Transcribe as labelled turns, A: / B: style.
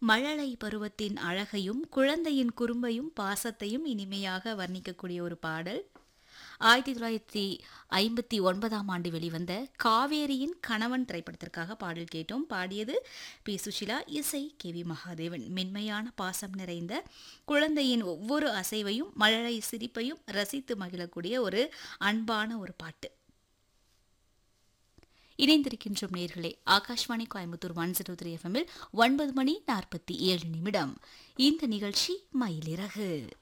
A: மழலை பருவத்தின் அழகையும் குழந்தையின் குறும்பையும் பாசத்தையும் இனிமையாக வர்ணிக்கக்கூடிய ஒரு பாடல் ஆயிரத்தி தொள்ளாயிரத்தி ஐம்பத்தி ஒன்பதாம் ஆண்டு வெளிவந்த காவேரியின் கணவன் திரைப்படத்திற்காக பாடல் கேட்டோம் பாடியது பி சுஷிலா இசை கே வி மகாதேவன் மென்மையான பாசம் நிறைந்த குழந்தையின் ஒவ்வொரு அசைவையும் மழலை சிரிப்பையும் ரசித்து மகிழக்கூடிய ஒரு அன்பான ஒரு பாட்டு இணைந்திருக்கின்றோம் நேர்களே Akashvani Coimbatore one zero three எஃப்எம்மில் ஒன்பது மணி நாற்பத்தி ஏழு நிமிடம் இந்த நிகழ்ச்சி மயிலிறகு